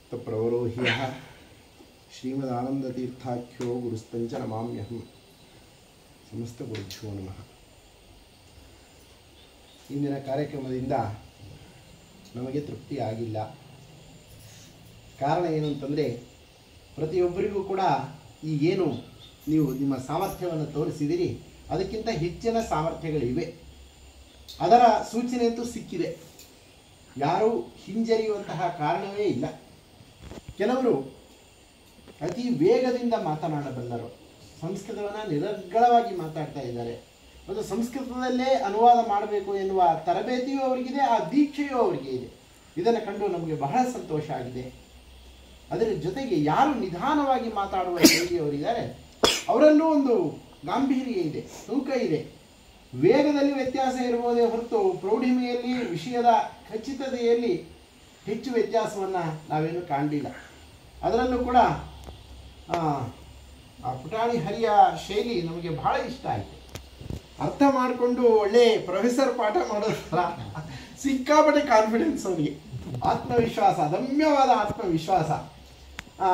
ತಪ್ರವರೋಹ್ಯಃ ಶ್ರೀಮದಾನಂದತೀರ್ಥಾಖ್ಯೋ ಗುರುಸ್ತಂಚ ನಮಾಮ್ಯಹಂ ಸಮಸ್ತ ಗುರುಭ್ಯೋ ನಮಃ ಇಂದಿನ ಕಾರ್ಯಕ್ರಮದಿಂದ ನಮಗೆ ತೃಪ್ತಿ ಆಗಿಲ್ಲ ಕಾರಣ ಏನು ಅಂತಂದರೆ ಪ್ರತಿಯೊಬ್ಬರಿಗೂ ಕೂಡ ಈಗೇನು ನೀವು ನಿಮ್ಮ ಸಾಮರ್ಥ್ಯವನ್ನು ತೋರಿಸಿದಿರಿ ಅದಕ್ಕಿಂತ ಹೆಚ್ಚಿನ ಸಾಮರ್ಥ್ಯಗಳಿವೆ ಅದರ ಸೂಚನೆ ಅಂತೂ ಸಿಕ್ಕಿದೆ ಯಾರೂ ಹಿಂಜರಿಯುವಂತಹ ಕಾರಣವೇ ಇಲ್ಲ ಕೆಲವರು ಅತಿ ವೇಗದಿಂದ ಮಾತನಾಡಬಲ್ಲರು ಸಂಸ್ಕೃತವನ್ನು ನಿರರ್ಗಳವಾಗಿ ಮಾತಾಡ್ತಾ ಇದ್ದಾರೆ ಮತ್ತು ಸಂಸ್ಕೃತದಲ್ಲೇ ಅನುವಾದ ಮಾಡಬೇಕು ಎನ್ನುವ ತರಬೇತಿಯೂ ಅವರಿಗಿದೆ ಆ ದೀಕ್ಷೆಯೂ ಅವರಿಗೆ ಇದೆ ಇದನ್ನು ಕಂಡು ನಮಗೆ ಬಹಳ ಸಂತೋಷ ಆಗಿದೆ ಅದರ ಜೊತೆಗೆ ಯಾರು ನಿಧಾನವಾಗಿ ಮಾತಾಡುವ ಶೈಲಿಯವರಿದ್ದಾರೆ ಅವರಲ್ಲೂ ಒಂದು ಗಾಂಭೀರ್ಯ ಇದೆ ತೂಕ ಇದೆ ವೇಗದಲ್ಲಿ ವ್ಯತ್ಯಾಸ ಇರಬಹುದೇ ಹೊರತು ಪ್ರೌಢಿಮೆಯಲ್ಲಿ ವಿಷಯದ ಖಚಿತತೆಯಲ್ಲಿ ಹೆಚ್ಚು ವ್ಯತ್ಯಾಸವನ್ನು ನಾವೇನು ಕಾಣಲಿಲ್ಲ ಅದರಲ್ಲೂ ಕೂಡ ಆ, ಆ ಪುಟಾಣಿ ಹರಿಯ ಶೈಲಿ ನಮಗೆ ಬಹಳ ಇಷ್ಟ ಆಯಿತು ಅರ್ಥ ಮಾಡಿಕೊಂಡು ಒಳ್ಳೆ ಪ್ರೊಫೆಸರ್ ಪಾಠ ಮಾಡೋದ್ರ ಸಿಕ್ಕಾಪಟ್ಟೆ ಕಾನ್ಫಿಡೆನ್ಸ್ ಅವನಿಗೆ ಆತ್ಮವಿಶ್ವಾಸ ಅದಮ್ಯವಾದ ಆತ್ಮವಿಶ್ವಾಸ ಆ,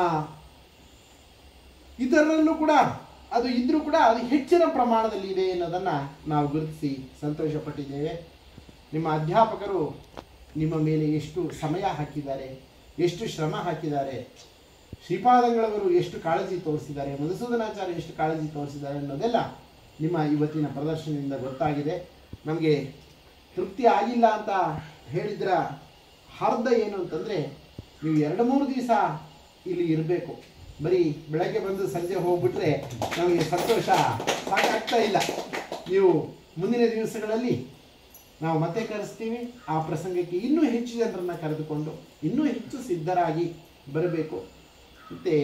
ಇದರಲ್ಲೂ ಕೂಡ ಅದು ಇದ್ರೂ ಕೂಡ ಅದು ಹೆಚ್ಚಿನ ಪ್ರಮಾಣದಲ್ಲಿ ಇದೆ ಅನ್ನೋದನ್ನು ನಾವು ಗುರುತಿಸಿ ಸಂತೋಷಪಟ್ಟಿದ್ದೇವೆ ನಿಮ್ಮ ಅಧ್ಯಾಪಕರು ನಿಮ್ಮ ಮೇಲೆ ಎಷ್ಟು ಸಮಯ ಹಾಕಿದ್ದಾರೆ ಎಷ್ಟು ಶ್ರಮ ಹಾಕಿದ್ದಾರೆ ಶ್ರೀಪಾದಂಗಳವರು ಎಷ್ಟು ಕಾಳಜಿ ತೋರಿಸಿದ್ದಾರೆ ಮಧುಸೂದನಾಚಾರ್ಯ ಎಷ್ಟು ಕಾಳಜಿ ತೋರಿಸಿದ್ದಾರೆ ಅನ್ನೋದೆಲ್ಲ ನಿಮ್ಮ ಇವತ್ತಿನ ಪ್ರದರ್ಶನದಿಂದ ಗೊತ್ತಾಗಿದೆ ನಮಗೆ ತೃಪ್ತಿ ಆಗಿಲ್ಲ ಅಂತ ಹೇಳಿದ್ರ ಅರ್ಧ ಏನು ಅಂತಂದರೆ ನೀವು ಎರಡು ಮೂರು ದಿವಸ ಇಲ್ಲಿ ಇರಬೇಕು ಬರೀ ಬೆಳಗ್ಗೆ ಬಂದು ಸಂಜೆ ಹೋಗ್ಬಿಟ್ರೆ ನಮಗೆ ಸಂತೋಷ ಸಾಕಾಗ್ತಾ ಇಲ್ಲ ನೀವು ಮುಂದಿನ ದಿವಸಗಳಲ್ಲಿ ನಾವು ಮತ್ತೆ ಕರೆಸ್ತೀವಿ ಆ ಪ್ರಸಂಗಕ್ಕೆ ಇನ್ನೂ ಹೆಚ್ಚು ಜನರನ್ನು ಕರೆದುಕೊಂಡು ಇನ್ನೂ ಹೆಚ್ಚು ಸಿದ್ಧರಾಗಿ ಬರಬೇಕು ಮತ್ತು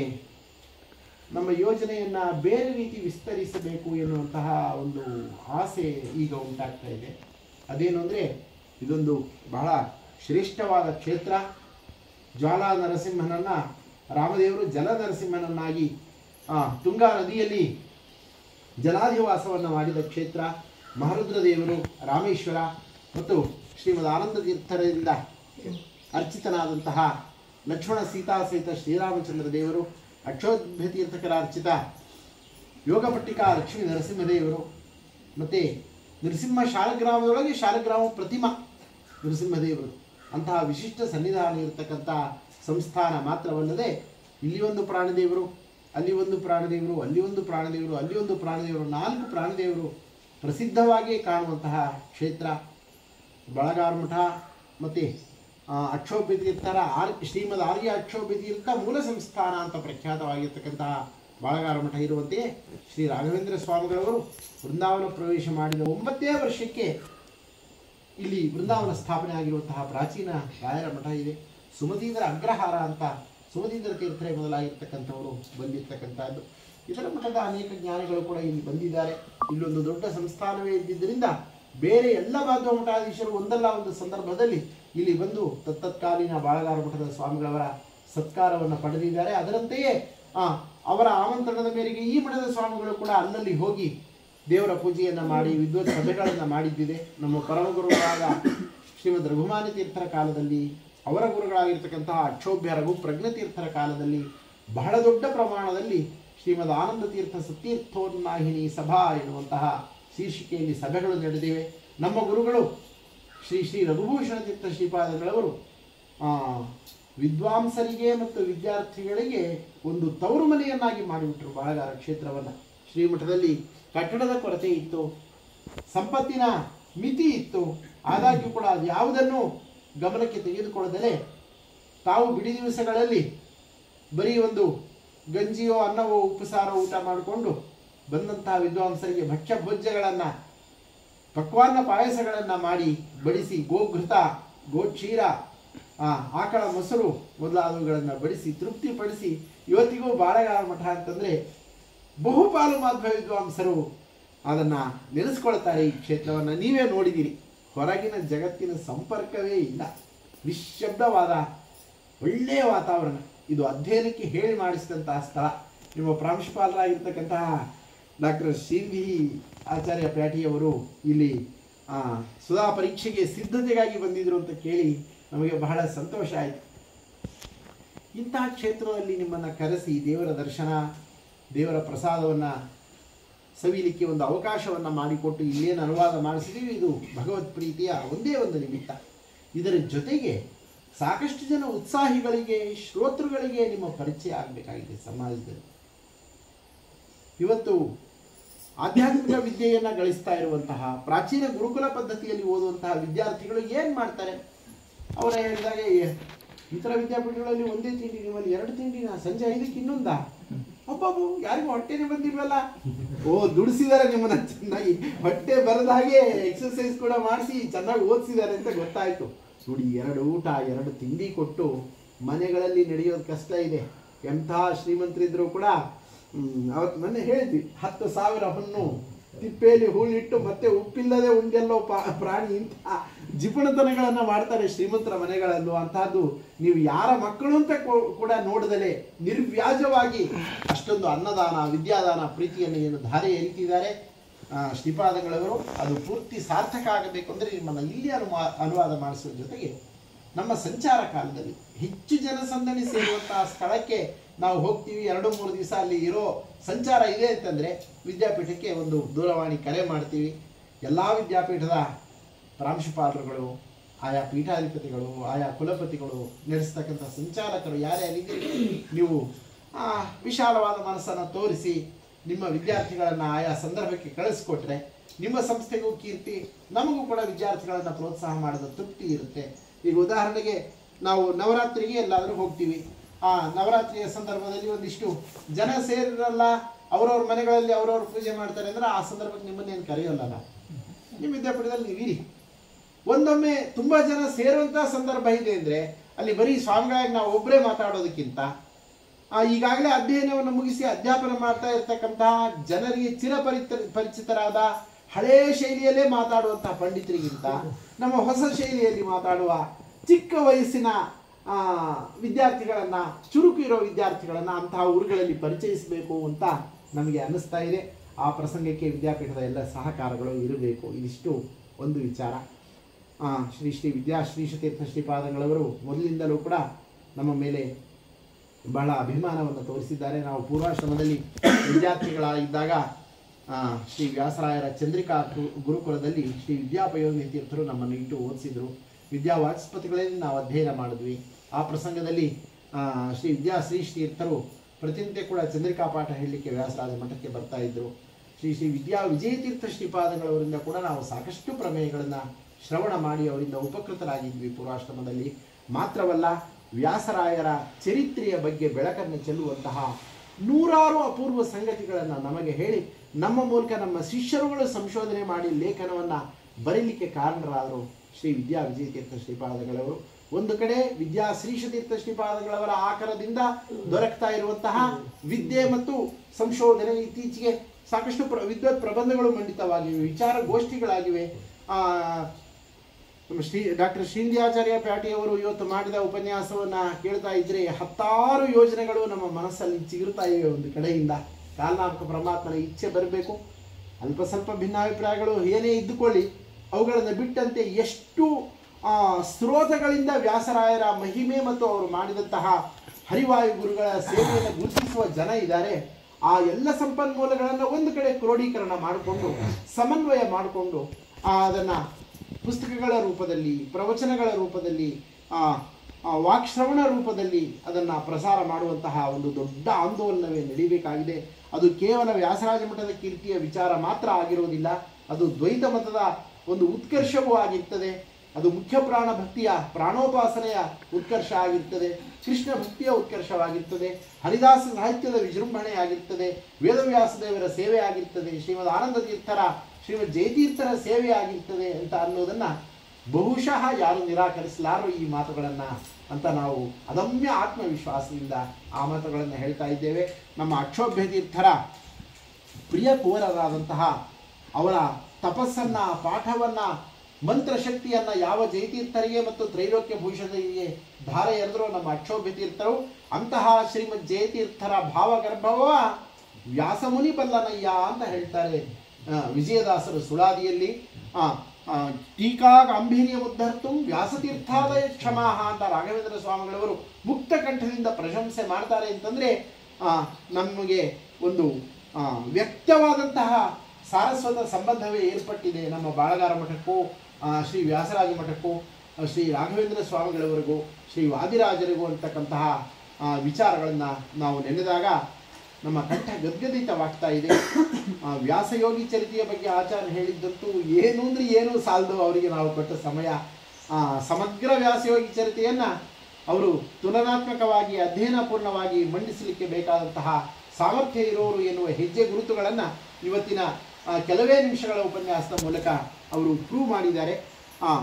ನಮ್ಮ ಯೋಜನೆಯನ್ನು ಬೇರೆ ರೀತಿ ವಿಸ್ತರಿಸಬೇಕು ಎನ್ನುವಂತಹ ಒಂದು ಆಸೆ ಈಗ ಉಂಟಾಗ್ತಾ ಇದೆ ಅದೇನು ಅಂದರೆ ಇದೊಂದು ಬಹಳ ಶ್ರೇಷ್ಠವಾದ ಕ್ಷೇತ್ರ ಜ್ವಾಲಾ ನರಸಿಂಹನನ್ನು ರಾಮದೇವರು ಜಲ ನರಸಿಂಹನನ್ನಾಗಿ ಆ, ತುಂಗಾ ನದಿಯಲ್ಲಿ ಜಲಾಧಿವಾಸವನ್ನು ಮಾಡಿದ ಕ್ಷೇತ್ರ ಮಹರುದ್ರ ದೇವರು ರಾಮೇಶ್ವರ ಮತ್ತು ಶ್ರೀಮದ್ ಆನಂದ ತೀರ್ಥರಿಂದ ಅರ್ಚಿತನಾದಂತಹ ಲಕ್ಷ್ಮಣ ಸೀತಾ ಸಹಿತ ಶ್ರೀರಾಮಚಂದ್ರ ದೇವರು ಅಕ್ಷೋಭ್ಯ ತೀರ್ಥಕರ ಅರ್ಚಿತ ಯೋಗಪಟ್ಟಿಕಾ ಲಕ್ಷ್ಮೀ ನರಸಿಂಹದೇವರು ಮತ್ತು ನರಸಿಂಹ ಶಾಲಗ್ರಾಮದೊಳಗೆ ಶಾಲಗ್ರಾಮ ಪ್ರತಿಮಾ ನರಸಿಂಹದೇವರು ಅಂತಹ ವಿಶಿಷ್ಟ ಸನ್ನಿಧಾನ ಇರತಕ್ಕಂಥ ಸಂಸ್ಥಾನ ಮಾತ್ರವಲ್ಲದೆ ಇಲ್ಲಿ ಒಂದು ಪ್ರಾಣದೇವರು ಅಲ್ಲಿ ಒಂದು ಪ್ರಾಣದೇವರು ಅಲ್ಲಿ ಒಂದು ಪ್ರಾಣದೇವರು ಅಲ್ಲಿ ಒಂದು ಪ್ರಾಣದೇವರು ನಾಲ್ಕು ಪ್ರಾಣದೇವರು ಪ್ರಸಿದ್ಧವಾಗಿ ಕಾಣುವಂತಹ ಕ್ಷೇತ್ರ ಬಳಗಾರ ಮಠ ಮತ್ತು ಅಕ್ಷೋಭ್ಯ ತೀರ್ಥರ ಆರ್ ಶ್ರೀಮದ್ ಆರ್ಯ ಅಕ್ಷೋಭ್ಯ ತೀರ್ಥ ಮೂಲ ಸಂಸ್ಥಾನ ಅಂತ ಪ್ರಖ್ಯಾತವಾಗಿರ್ತಕ್ಕಂತಹ ಬಾಳಗಾರ ಮಠ ಇರುವಂತೆಯೇ ಶ್ರೀ ರಾಘವೇಂದ್ರ ಸ್ವಾಮಿಗಳವರು ವೃಂದಾವನ ಪ್ರವೇಶ ಮಾಡಿದ ಒಂಬತ್ತೇ ವರ್ಷಕ್ಕೆ ಇಲ್ಲಿ ವೃಂದಾವನ ಸ್ಥಾಪನೆ ಆಗಿರುವಂತಹ ಪ್ರಾಚೀನ ರಾಯರ ಮಠ ಇದೆ ಸುಮತೀಂದ್ರ ಅಗ್ರಹಾರ ಅಂತ ಸುಮತೀಂದ್ರ ತೀರ್ಥರೇ ಮೊದಲಾಗಿರ್ತಕ್ಕಂಥವರು ಬಂದಿರ್ತಕ್ಕಂಥದ್ದು ಇದರ ಮಠದ ಅನೇಕ ಜ್ಞಾನಿಗಳು ಕೂಡ ಇಲ್ಲಿ ಬಂದಿದ್ದಾರೆ ಇಲ್ಲೊಂದು ದೊಡ್ಡ ಸಂಸ್ಥಾನವೇ ಇದ್ದಿದ್ದರಿಂದ ಬೇರೆ ಎಲ್ಲ ಮಾಧ್ಯಮ ಮಠಾಧೀಶರು ಒಂದಲ್ಲ ಒಂದು ಸಂದರ್ಭದಲ್ಲಿ ಇಲ್ಲಿ ಬಂದು ತತ್ತತ್ಕಾಲೀನ ಬಾಳಗಾರ ಮಠದ ಸ್ವಾಮಿಗಳವರ ಸತ್ಕಾರವನ್ನು ಪಡೆದಿದ್ದಾರೆ ಅದರಂತೆಯೇ ಆ, ಅವರ ಆಮಂತ್ರಣದ ಮೇರೆಗೆ ಈ ಮಠದ ಸ್ವಾಮಿಗಳು ಕೂಡ ಅಲ್ಲಲ್ಲಿ ಹೋಗಿ ದೇವರ ಪೂಜೆಯನ್ನು ಮಾಡಿ ವಿದ್ವತ್ ಸಭೆಗಳನ್ನು ಮಾಡಿದ್ದಿದೆ ನಮ್ಮ ಪರಮ ಗುರುಗಳಾದ ಶ್ರೀಮದ್ ರಘುಮಾನಿ ತೀರ್ಥರ ಕಾಲದಲ್ಲಿ ಅವರ ಗುರುಗಳಾಗಿರ್ತಕ್ಕಂತಹ ಅಕ್ಷೋಭ್ಯ ರಘು ಪ್ರಜ್ಞತೀರ್ಥರ ಕಾಲದಲ್ಲಿ ಬಹಳ ದೊಡ್ಡ ಪ್ರಮಾಣದಲ್ಲಿ ಶ್ರೀಮದ್ ಆನಂದ ತೀರ್ಥ ಸತೀರ್ಥೋನ್ನಾಹಿನಿ ಸಭಾ ಎನ್ನುವಂತಹ ಶೀರ್ಷಿಕೆಯಲ್ಲಿ ಸಭೆಗಳು ನಡೆದಿವೆ ನಮ್ಮ ಗುರುಗಳು ಶ್ರೀ ಶ್ರೀ ರಘುಭೂಷಣ ತೀರ್ಥ ಶ್ರೀಪಾದಗಳವರು ಆ, ವಿದ್ವಾಂಸರಿಗೆ ಮತ್ತು ವಿದ್ಯಾರ್ಥಿಗಳಿಗೆ ಒಂದು ತವರು ಮನೆಯನ್ನಾಗಿ ಮಾಡಿಬಿಟ್ರು ಬಾಳಗಾರ ಕ್ಷೇತ್ರವನ್ನು ಶ್ರೀಮಠದಲ್ಲಿ ಕಟ್ಟಡದ ಕೊರತೆ ಇತ್ತು ಸಂಪತ್ತಿನ ಮಿತಿ ಇತ್ತು ಆದಾಗ್ಯೂ ಕೂಡ ಅದು ಯಾವುದನ್ನು ಗಮನಕ್ಕೆ ತೆಗೆದುಕೊಳ್ಳದಲೇ ತಾವು ಬಿಡಿ ದಿವಸಗಳಲ್ಲಿ ಬರೀ ಒಂದು ಗಂಜಿಯೋ ಅನ್ನವೋ ಉಪಸಾರೋ ಊಟ ಮಾಡಿಕೊಂಡು ಬಂದಂತಹ ವಿದ್ವಾಂಸರಿಗೆ ಭಕ್ಷ್ಯ ಭೋಜ್ಯಗಳನ್ನು ಪಕ್ವಾನ್ನ ಪಾಯಸಗಳನ್ನು ಮಾಡಿ ಬಡಿಸಿ ಗೋಘೃತ ಗೋಕ್ಷೀರ ಆ, ಆಕಳ ಮೊಸರು ಮೊದಲಾದವುಗಳನ್ನು ಬಡಿಸಿ ತೃಪ್ತಿಪಡಿಸಿ ಇವತ್ತಿಗೂ ಬಾಳಗಾರ ಮಠ ಅಂತಂದರೆ ಬಹುಪಾಲು ಮಾಧ್ವ ವಿದ್ವಾಂಸರು ಅದನ್ನು ನೆನೆಸ್ಕೊಳ್ತಾರೆ ಈ ಕ್ಷೇತ್ರವನ್ನು ನೀವೇ ನೋಡಿದ್ದೀರಿ ಹೊರಗಿನ ಜಗತ್ತಿನ ಸಂಪರ್ಕವೇ ಇಲ್ಲ ನಿಶ್ಶಬ್ದವಾದ ಒಳ್ಳೆಯ ವಾತಾವರಣ ಇದು ಅಧ್ಯಯನಕ್ಕೆ ಹೇಳಿ ಮಾಡಿಸಿದಂತಹ ಸ್ಥಳ ನಿಮ್ಮ ಪ್ರಾಂಶುಪಾಲರಾಗಿರ್ತಕ್ಕಂತಹ ಡಾಕ್ಟರ್ ಶ್ರೀನಿಧಿ ಆಚಾರ್ಯ ಪ್ಯಾಟಿಯವರು ಇಲ್ಲಿ ಆ, ಸುಧಾ ಪರೀಕ್ಷೆಗೆ ಸಿದ್ಧತೆಗಾಗಿ ಬಂದಿದ್ರು ಅಂತ ಕೇಳಿ ನಮಗೆ ಬಹಳ ಸಂತೋಷ ಆಯಿತು ಇಂತಹ ಕ್ಷೇತ್ರದಲ್ಲಿ ನಿಮ್ಮನ್ನು ಕರೆಸಿ ದೇವರ ದರ್ಶನ ದೇವರ ಪ್ರಸಾದವನ್ನು ಸವಿಲಿಕ್ಕೆ ಒಂದು ಅವಕಾಶವನ್ನು ಮಾಡಿಕೊಟ್ಟು ಇಲ್ಲೇನು ಅನುವಾದ ಮಾಡಿಸಿದೀವಿ ಇದು ಭಗವತ್ ಪ್ರೀತಿಯ ಒಂದೇ ಒಂದು ನಿಮಿತ್ತ ಇದರ ಜೊತೆಗೆ ಸಾಕಷ್ಟು ಜನ ಉತ್ಸಾಹಿಗಳಿಗೆ ಶ್ರೋತೃಗಳಿಗೆ ನಿಮ್ಮ ಪರಿಚಯ ಆಗಬೇಕಾಗಿದೆ ಸಮಾಜದಲ್ಲಿ ಇವತ್ತು ಆಧ್ಯಾತ್ಮಿಕ ವಿದ್ಯೆಯನ್ನು ಗಳಿಸ್ತಾ ಇರುವಂತಹ ಪ್ರಾಚೀನ ಗುರುಕುಲ ಪದ್ಧತಿಯಲ್ಲಿ ಓದುವಂತಹ ವಿದ್ಯಾರ್ಥಿಗಳು ಏನು ಮಾಡ್ತಾರೆ ಅವರ ಹೇಳಿದಾಗ "ಏ, ಇತರ ವಿದ್ಯಾಪೀಠಗಳಲ್ಲಿ ಒಂದೇ ತಿಂಡಿ ನಿಮ್ಮಲ್ಲಿ ಎರಡು ತಿಂಡಿನ ಸಂಜೆ ಐದಕ್ಕೆ ಇನ್ನೊಂದಾ ಅಬ್ಬಬ್ಬು ಯಾರಿಗೂ ಹೊಟ್ಟೆನೆ ಬಂದಿಲ್ವಲ್ಲ ಓ ದುಡಿಸಿದ್ದಾರೆ ನಿಮ್ಮನ್ನ ಚೆನ್ನಾಗಿ ಹೊಟ್ಟೆ ಬರದ ಹಾಗೆ ಎಕ್ಸರ್ಸೈಸ್ ಕೂಡ ಮಾಡಿಸಿ ಚೆನ್ನಾಗಿ ಓದಿಸಿದ್ದಾರೆ ಅಂತ ಗೊತ್ತಾಯ್ತು ನೋಡಿ ಎರಡು ಊಟ ಎರಡು ತಿಂಡಿ ಕೊಟ್ಟು ಮನೆಗಳಲ್ಲಿ ನಡೆಯೋದು ಕಷ್ಟ ಇದೆ ಎಂತಹ ಶ್ರೀಮಂತರಿದ್ರು ಕೂಡ ಹ್ಮ್, ಅವತ್ತು ಮೊನ್ನೆ ಹೇಳಿದ್ವಿ ಹತ್ತು ಸಾವಿರ ಹೊನ್ನು ತಿಪ್ಪೆಯಲ್ಲಿ ಹೂಳಿಟ್ಟು ಮತ್ತೆ ಉಪ್ಪಿಲ್ಲದೆ ಉಂಡೆಲ್ಲೋ ಪಾ- ಪ್ರಾಣಿ ಇಂತಹ ಜಿಪುಣತನಗಳನ್ನ ಮಾಡ್ತಾರೆ ಶ್ರೀಮಂತರ ಮನೆಗಳಲ್ಲೂ ಅಂತಹದ್ದು ನೀವು ಯಾರ ಮಕ್ಕಳು ಅಂತ ಕೂ- ಕೂಡ ನೋಡದಲೆ ನಿರ್ವ್ಯಾಜವಾಗಿ ಅಷ್ಟೊಂದು ಅನ್ನದಾನ ವಿದ್ಯಾದಾನ ಪ್ರೀತಿಯನ್ನು ಏನು ಧಾರೆ ಎರಿತಿದ್ದಾರೆ ಆ, ಶ್ರೀಪಾದಗಳವರು ಅದು ಪೂರ್ತಿ ಸಾರ್ಥಕ ಆಗಬೇಕು ಅಂದರೆ ನಿಮ್ಮನ್ನು ಇಲ್ಲಿ ಅನುವಾ ಅನುವಾದ ಮಾಡಿಸುವ ಜೊತೆಗೆ ನಮ್ಮ ಸಂಚಾರ ಕಾಲದಲ್ಲಿ ಹೆಚ್ಚು ಜನಸಂದಣಿ ಸೇರುವಂತಹ ಸ್ಥಳಕ್ಕೆ ನಾವು ಹೋಗ್ತೀವಿ ಎರಡು ಮೂರು ದಿವಸ ಅಲ್ಲಿ ಇರೋ ಸಂಚಾರ ಇದೆ ಅಂತಂದರೆ ವಿದ್ಯಾಪೀಠಕ್ಕೆ ಒಂದು ದೂರವಾಣಿ ಕರೆ ಮಾಡ್ತೀವಿ ಎಲ್ಲ ವಿದ್ಯಾಪೀಠದ ಪ್ರಾಂಶುಪಾಲರುಗಳು ಆಯಾ ಪೀಠಾಧಿಪತಿಗಳು ಆಯಾ ಕುಲಪತಿಗಳು ನಡೆಸ್ತಕ್ಕಂಥ ಸಂಚಾಲಕರು ಯಾರೇ ಆಗಿದ್ದೀರಿ ನೀವು ಆ, ವಿಶಾಲವಾದ ಮನಸ್ಸನ್ನು ತೋರಿಸಿ ನಿಮ್ಮ ವಿದ್ಯಾರ್ಥಿಗಳನ್ನು ಆಯಾ ಸಂದರ್ಭಕ್ಕೆ ಕಳಿಸ್ಕೊಟ್ರೆ ನಿಮ್ಮ ಸಂಸ್ಥೆಗೂ ಕೀರ್ತಿ ನಮಗೂ ಕೂಡ ವಿದ್ಯಾರ್ಥಿಗಳನ್ನು ಪ್ರೋತ್ಸಾಹ ಮಾಡಿದ ತೃಪ್ತಿ ಇರುತ್ತೆ ಈಗ ಉದಾಹರಣೆಗೆ ನಾವು ನವರಾತ್ರಿಗೆ ಎಲ್ಲಾದರೂ ಹೋಗ್ತೀವಿ ಆ ನವರಾತ್ರಿಯ ಸಂದರ್ಭದಲ್ಲಿ ಒಂದಿಷ್ಟು ಜನ ಸೇರಿರಲ್ಲ ಅವ್ರವ್ರ ಮನೆಗಳಲ್ಲಿ ಅವ್ರವ್ರ ಪೂಜೆ ಮಾಡ್ತಾರೆ ಅಂದ್ರೆ ಆ ಸಂದರ್ಭಕ್ಕೆ ನಿಮ್ಮನ್ನೇನು ಕರೆಯೋಲ್ಲ ನಾವು ನಿಮ್ಮ ವಿದ್ಯಾಪೀಠದಲ್ಲಿ ನೀವಿರಿ ಒಂದೊಮ್ಮೆ ತುಂಬಾ ಜನ ಸೇರುವಂತ ಸಂದರ್ಭ ಇದೆ ಅಂದ್ರೆ ಅಲ್ಲಿ ಬರೀ ಸ್ವಾಮಿಗಳಾಗಿ ನಾವು ಒಬ್ಬರೇ ಮಾತಾಡೋದಕ್ಕಿಂತ ಆ, ಈಗಾಗಲೇ ಅಧ್ಯಯನವನ್ನು ಮುಗಿಸಿ ಅಧ್ಯಾಪನ ಮಾಡ್ತಾ ಇರ್ತಕ್ಕಂತಹ ಜನರಿಗೆ ಚಿರಪರಿತ ಪರಿಚಿತರಾದ ಹಳೇ ಶೈಲಿಯಲ್ಲೇ ಮಾತಾಡುವಂತಹ ಪಂಡಿತರಿಗಿಂತ ನಮ್ಮ ಹೊಸ ಶೈಲಿಯಲ್ಲಿ ಮಾತಾಡುವ ಚಿಕ್ಕ ವಯಸ್ಸಿನ ಆ, ವಿದ್ಯಾರ್ಥಿಗಳನ್ನ ಚುರುಕು ಇರೋ ವಿದ್ಯಾರ್ಥಿಗಳನ್ನ ಅಂತಹ ಊರುಗಳಲ್ಲಿ ಪರಿಚಯಿಸಬೇಕು ಅಂತ ನಮಗೆ ಅನ್ನಿಸ್ತಾ ಇದೆ ಆ ಪ್ರಸಂಗಕ್ಕೆ ವಿದ್ಯಾಪೀಠದ ಎಲ್ಲ ಸಹಕಾರಗಳು ಇರಬೇಕು ಇದಿಷ್ಟು ಒಂದು ವಿಚಾರ ಆ, ಶ್ರೀ ಶ್ರೀ ವಿದ್ಯಾ ಶ್ರೀಶತೀರ್ಥ ಶ್ರೀಪಾದಂಗಳವರು ಮೊದಲಿಂದಲೂ ಕೂಡ ನಮ್ಮ ಮೇಲೆ ಬಹಳ ಅಭಿಮಾನವನ್ನು ತೋರಿಸಿದ್ದಾರೆ ನಾವು ಪೂರ್ವಾಶ್ರಮದಲ್ಲಿ ವಿದ್ಯಾರ್ಥಿಗಳಾಗಿದ್ದಾಗ ಆ, ಶ್ರೀ ವ್ಯಾಸರಾಯರ ಚಂದ್ರಿಕಾ ಕು- ಗುರುಕುಲದಲ್ಲಿ ಶ್ರೀ ವಿದ್ಯಾಪಯೋಗಿ ತೀರ್ಥರು ನಮ್ಮನ್ನು ಇಟ್ಟು ಓದಿಸಿದ್ರು ವಿದ್ಯಾ ವಾಚಸ್ಪತಿಗಳಲ್ಲಿ ನಾವು ಅಧ್ಯಯನ ಮಾಡಿದ್ವಿ ಆ ಪ್ರಸಂಗದಲ್ಲಿ ಆ, ಶ್ರೀ ವಿದ್ಯಾ ಶ್ರೀ ತೀರ್ಥರು ಪ್ರತಿನಿತ್ಯ ಕೂಡ ಚಂದ್ರಿಕಾ ಪಾಠ ಹೇಳಲಿಕ್ಕೆ ವ್ಯಾಸರಾಜ ಮಠಕ್ಕೆ ಬರ್ತಾ ಇದ್ರು ಶ್ರೀ ಶ್ರೀ ವಿದ್ಯಾ ವಿಜಯತೀರ್ಥ ಶ್ರೀಪಾದಗಳವರಿಂದ ಕೂಡ ನಾವು ಸಾಕಷ್ಟು ಪ್ರಮೇಯಗಳನ್ನು ಶ್ರವಣ ಮಾಡಿ ಅವರಿಂದ ಉಪಕೃತರಾಗಿದ್ವಿ ಪೂರ್ವಾಶ್ರಮದಲ್ಲಿ ಮಾತ್ರವಲ್ಲ ವ್ಯಾಸರಾಯರ ಚರಿತ್ರೆಯ ಬಗ್ಗೆ ಬೆಳಕನ್ನು ಚೆಲ್ಲುವಂತಹ ನೂರಾರು ಅಪೂರ್ವ ಸಂಗತಿಗಳನ್ನು ನಮಗೆ ಹೇಳಿ ನಮ್ಮ ಮೂಲಕ ನಮ್ಮ ಶಿಷ್ಯರುಗಳು ಸಂಶೋಧನೆ ಮಾಡಿ ಲೇಖನವನ್ನು ಬರೀಲಿಕ್ಕೆ ಕಾರಣರಾದರು ಶ್ರೀ ವಿದ್ಯಾ ವಿಜಯತೀರ್ಥ ಶ್ರೀಪಾದಗಳವರು ಒಂದು ಕಡೆ ವಿದ್ಯಾ ಶ್ರೀಶತೀರ್ಥ ಶ್ರೀಪಾದಗಳವರ ಆಕರದಿಂದ ದೊರಕ್ತಾ ಇರುವಂತಹ ವಿದ್ಯೆ ಮತ್ತು ಸಂಶೋಧನೆ ಇತ್ತೀಚೆಗೆ ಸಾಕಷ್ಟು ಪ್ರ ವಿದ್ವತ್ ಪ್ರಬಂಧಗಳು ಮಂಡಿತವಾಗಿವೆ ವಿಚಾರ ಗೋಷ್ಠಿಗಳಾಗಿವೆ ಆ, ನಮ್ಮ ಶ್ರೀ ಡಾಕ್ಟರ್ ಶ್ರೀನಿಧ್ಯಾಚಾರ್ಯ ಪ್ಯಾಟಿಯವರು ಇವತ್ತು ಮಾಡಿದ ಉಪನ್ಯಾಸವನ್ನ ಕೇಳ್ತಾ ಇದ್ರೆ ಹತ್ತಾರು ಯೋಜನೆಗಳು ನಮ್ಮ ಮನಸ್ಸಲ್ಲಿ ಚಿಗುರ್ತಾ ಇವೆ ಒಂದು ಕಡೆಯಿಂದ ಕಾಲ್ನಾಮಕ ಪರಮಾತ್ಮನ ಇಚ್ಛೆ ಬರಬೇಕು ಅಲ್ಪ ಸ್ವಲ್ಪ ಭಿನ್ನಾಭಿಪ್ರಾಯಗಳು ಏನೇ ಇದ್ದುಕೊಳ್ಳಿ ಅವುಗಳನ್ನು ಬಿಟ್ಟಂತೆ ಎಷ್ಟು ಆ, ಸ್ರೋತಗಳಿಂದ ವ್ಯಾಸರಾಯರ ಮಹಿಮೆ ಮತ್ತು ಅವರು ಮಾಡಿದಂತಹ ಹರಿವಾಯು ಗುರುಗಳ ಸೇವೆಯನ್ನು ಗುರುತಿಸುವ ಜನ ಇದ್ದಾರೆ ಆ ಎಲ್ಲ ಸಂಪನ್ಮೂಲಗಳನ್ನು ಒಂದು ಕಡೆ ಕ್ರೋಢೀಕರಣ ಮಾಡಿಕೊಂಡು ಸಮನ್ವಯ ಮಾಡಿಕೊಂಡು ಅದನ್ನು ಪುಸ್ತಕಗಳ ರೂಪದಲ್ಲಿ ಪ್ರವಚನಗಳ ರೂಪದಲ್ಲಿ ಆ, ಆ ವಾಕ್ಶ್ರವಣ ರೂಪದಲ್ಲಿ ಅದನ್ನು ಪ್ರಸಾರ ಮಾಡುವಂತಹ ಒಂದು ದೊಡ್ಡ ಆಂದೋಲನವೇ ನಡೀಬೇಕಾಗಿದೆ ಅದು ಕೇವಲ ವ್ಯಾಸರಾಜ ಮಠದ ಕೀರ್ತಿಯ ವಿಚಾರ ಮಾತ್ರ ಆಗಿರುವುದಿಲ್ಲ ಅದು ದ್ವೈತ ಮತದ ಒಂದು ಉತ್ಕರ್ಷವೂ ಆಗಿರ್ತದೆ ಅದು ಮುಖ್ಯ ಪ್ರಾಣ ಭಕ್ತಿಯ ಪ್ರಾಣೋಪಾಸನೆಯ ಉತ್ಕರ್ಷ ಆಗಿರ್ತದೆ ಕೃಷ್ಣ ಭಕ್ತಿಯ ಉತ್ಕರ್ಷವಾಗಿರ್ತದೆ ಹರಿದಾಸ ಸಾಹಿತ್ಯದ ವಿಜೃಂಭಣೆ ಆಗಿರ್ತದೆ ವೇದವ್ಯಾಸ ದೇವರ ಸೇವೆ ಆಗಿರ್ತದೆ ಶ್ರೀಮದ್ ಆನಂದ ತೀರ್ಥರ ಶ್ರೀಮದ್ ಜಯತೀರ್ಥರ ಸೇವೆ ಆಗಿರ್ತದೆ ಅಂತ ಅನ್ನೋದನ್ನ ಬಹುಶಃ ಯಾರು ನಿರಾಕರಿಸಲಾರರು ಈ ಮಾತುಗಳನ್ನು ಅಂತ ನಾವು ಅದಮ್ಯ ಆತ್ಮವಿಶ್ವಾಸದಿಂದ ಆ ಮಾತುಗಳನ್ನು ಹೇಳ್ತಾ ಇದ್ದೇವೆ ನಮ್ಮ ಅಕ್ಷೋಭ್ಯ ತೀರ್ಥರ ಪ್ರಿಯ ಕುವರರಾದಂತಹ ಅವರ ತಪಸ್ಸನ್ನ ಪಾಠವನ್ನ ಮಂತ್ರಶಕ್ತಿಯನ್ನ ಯಾವ ಜಯತೀರ್ಥರಿಗೆ ಮತ್ತು ತ್ರೈಲೋಕ್ಯ ಭೂಷಣರಿಗೆ ಧಾರೆ ಎರೆದ್ರು ನಮ್ಮ ಅಕ್ಷೋಭ್ಯ ತೀರ್ಥರು ಅಂತಹ ಶ್ರೀಮದ್ ಜಯತೀರ್ಥರ ಭಾವಗರ್ಭವ ವ್ಯಾಸಮುನಿ ಬಲ್ಲನಯ್ಯ ಅಂತ ಹೇಳ್ತಾರೆ ಆ, ವಿಜಯದಾಸರು ಸುಳಾದಿಯಲ್ಲಿ ಆ, ಆ, ಟೀಕಾ ಗಾಂಭೀರ್ಯ ಉದ್ಧರ್ತು ವ್ಯಾಸತೀರ್ಥಾದಯ ಕ್ಷಮಾಹ ಅಂತ ರಾಘವೇಂದ್ರ ಸ್ವಾಮಿಗಳವರು ಮುಕ್ತ ಕಂಠದಿಂದ ಪ್ರಶಂಸೆ ಮಾಡ್ತಾರೆ ಅಂತಂದರೆ ನಮಗೆ ಒಂದು ಆ, ವ್ಯಕ್ತವಾದಂತಹ ಸಾರಸ್ವತ ಸಂಬಂಧವೇ ಏರ್ಪಟ್ಟಿದೆ ನಮ್ಮ ಬಾಳಗಾರ ಮಠಕ್ಕೂ ಆ, ಶ್ರೀ ವ್ಯಾಸರಾಜ ಮಠಕ್ಕೂ ಆ, ಶ್ರೀ ರಾಘವೇಂದ್ರ ಸ್ವಾಮಿಗಳವರಿಗೂ ಶ್ರೀ ವಾದಿರಾಜರಿಗೂ ಅಂತಕ್ಕಂತಹ ವಿಚಾರಗಳನ್ನು ನಾವು ನೆನೆದಾಗ ನಮ್ಮ ಕಂಠ ಗದ್ಗದಿತವಾಗ್ತಾ ಇದೆ ಆ, ವ್ಯಾಸಯೋಗಿ ಚರಿತೆಯ ಬಗ್ಗೆ ಆಚಾರ್ಯ ಹೇಳಿದ್ದಂತೂ ಏನು ಅಂದ್ರೆ ಏನು ಸಾಲದು ಅವರಿಗೆ ನಾವು ಕೊಟ್ಟ ಸಮಯ ಆ, ಸಮಗ್ರ ವ್ಯಾಸಯೋಗಿ ಚರಿತೆಯನ್ನು ಅವರು ತುಲನಾತ್ಮಕವಾಗಿ ಅಧ್ಯಯನಪೂರ್ಣವಾಗಿ ಮಂಡಿಸಲಿಕ್ಕೆ ಬೇಕಾದಂತಹ ಸಾಮರ್ಥ್ಯ ಇರೋರು ಎನ್ನುವ ಹೆಜ್ಜೆ ಗುರುತುಗಳನ್ನು ಇವತ್ತಿನ ಆ, ಕೆಲವೇ ನಿಮಿಷಗಳ ಉಪನ್ಯಾಸದ ಮೂಲಕ ಅವರು ಪ್ರೂವ್ ಮಾಡಿದ್ದಾರೆ ಆ,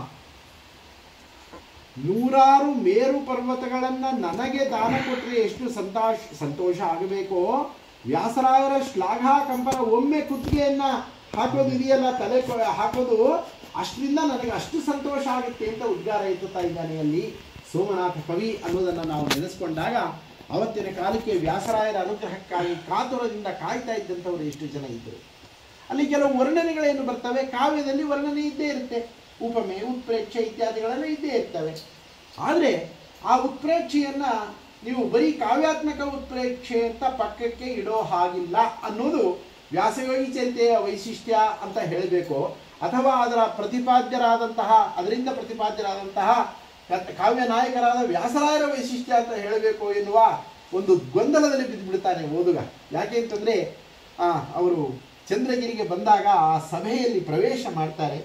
ನೂರಾರು ಮೇರು ಪರ್ವತಗಳನ್ನು ನನಗೆ ದಾನ ಕೊಟ್ಟರೆ ಎಷ್ಟು ಸಂತೋಷ ಸಂತೋಷ ಆಗಬೇಕೋ ವ್ಯಾಸರಾಯರ ಶ್ಲಾಘಾ ಕಂಪನ ಒಮ್ಮೆ ಕುತ್ತಿಗೆಯನ್ನ ಹಾಕೋದು ಇದೆಯಲ್ಲ ತಲೆ ಕೊ- ಹಾಕೋದು ಅಷ್ಟರಿಂದ ನನಗೆ ಅಷ್ಟು ಸಂತೋಷ ಆಗುತ್ತೆ ಅಂತ ಉದ್ಗಾರ ಎತ್ತುತ್ತಾ ಇದ್ದಾನೆ ಅಲ್ಲಿ ಸೋಮನಾಥ ಕವಿ ಅನ್ನೋದನ್ನು ನಾವು ನೆನೆಸ್ಕೊಂಡಾಗ ಅವತ್ತಿನ ಕಾಲಕ್ಕೆ ವ್ಯಾಸರಾಯರ ಅನುಗ್ರಹಕ್ಕಾಗಿ ಕಾತುರದಿಂದ ಕಾಯ್ತಾ ಇದ್ದಂಥವ್ರು ಎಷ್ಟು ಜನ ಇದ್ದರು ಅಲ್ಲಿ ಕೆಲವು ವರ್ಣನೆಗಳೇನು ಬರ್ತವೆ ಕಾವ್ಯದಲ್ಲಿ ವರ್ಣನೆ ಇದ್ದೇ ಇರುತ್ತೆ ಉಪಮೆ ಉತ್ಪ್ರೇಕ್ಷೆ ಇತ್ಯಾದಿಗಳೆಲ್ಲ ಇದ್ದೇ ಇರ್ತವೆ ಆದರೆ ಆ ಉತ್ಪ್ರೇಕ್ಷೆಯನ್ನ ನೀವು ಬರೀ ಕಾವ್ಯಾತ್ಮಕ ಉತ್ಪ್ರೇಕ್ಷೆ ಅಂತ ಪಕ್ಕಕ್ಕೆ ಇಡೋ ಹಾಗಿಲ್ಲ ಅನ್ನೋದು ವ್ಯಾಸಯೋಗಿ ಚರಿತೆಯ ವೈಶಿಷ್ಟ್ಯ ಅಂತ ಹೇಳಬೇಕು ಅಥವಾ ಅದರ ಪ್ರತಿಪಾದ್ಯರಾದಂತಹ ಅದರಿಂದ ಪ್ರತಿಪಾದ್ಯರಾದಂತಹ ಕ- ಕಾವ್ಯ ನಾಯಕರಾದ ವ್ಯಾಸರಾಯರ ವೈಶಿಷ್ಟ್ಯ ಅಂತ ಹೇಳಬೇಕು ಎನ್ನುವ ಒಂದು ಗೊಂದಲದಲ್ಲಿ ಬಿದ್ದುಬಿಡ್ತಾನೆ ಓದುಗ ಯಾಕೆ ಅಂತಂದರೆ ಅವರು ಚಂದ್ರಗಿರಿಗೆ ಬಂದಾಗ ಆ ಸಭೆಯಲ್ಲಿ ಪ್ರವೇಶ ಮಾಡ್ತಾರೆ